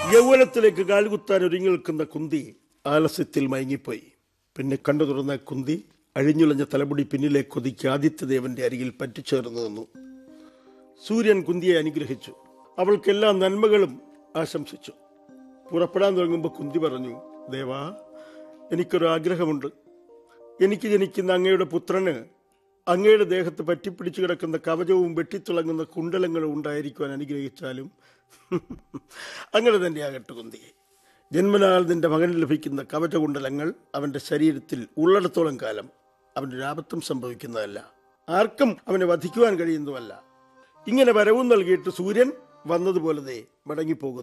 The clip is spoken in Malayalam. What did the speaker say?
യൗവനത്തിലേക്ക് കാലുകുത്താൻ ഒരുങ്ങി നിൽക്കുന്ന കുന്തി ആലസ്യത്തിൽ മയങ്ങിപ്പോയി പിന്നെ കണ്ടു തുറന്ന കുന്തി അഴിഞ്ഞുളഞ്ഞ തലമുടി പിന്നിലേക്ക് ഒതുക്കി ആദിത്യദേവന്റെ അരികിൽ പറ്റിച്ചേർന്നു നിന്നു സൂര്യൻ കുന്തിയെ അനുഗ്രഹിച്ചു അവൾക്ക് എല്ലാ നന്മകളും ആശംസിച്ചു പുറപ്പെടാൻ തുടങ്ങുമ്പോൾ കുന്തി പറഞ്ഞു ദേവാ എനിക്കൊരു ആഗ്രഹമുണ്ട് എനിക്ക് ജനിക്കുന്ന അങ്ങയുടെ പുത്രന് അങ്ങയുടെ ദേഹത്ത് പറ്റിപ്പിടിച്ചു കിടക്കുന്ന കവചവും വെട്ടിത്തിളങ്ങുന്ന കുണ്ടലങ്ങളും ഉണ്ടായിരിക്കുവാൻ അനുഗ്രഹിച്ചാലും അങ്ങനെ തന്നെ ആകട്ടെ കുന്തി ജന്മനാൽ നിന്റെ മകന് ലഭിക്കുന്ന കവചകുണ്ടലങ്ങൾ അവന്റെ ശരീരത്തിൽ ഉള്ളിടത്തോളം കാലം അവന്റെ ആപത്തും സംഭവിക്കുന്നതല്ല ആർക്കും അവനെ വധിക്കുവാൻ കഴിയുന്നതല്ല ഇങ്ങനെ വരവും നൽകിയിട്ട് സൂര്യൻ വന്നതുപോലെ മടങ്ങിപ്പോകുന്നു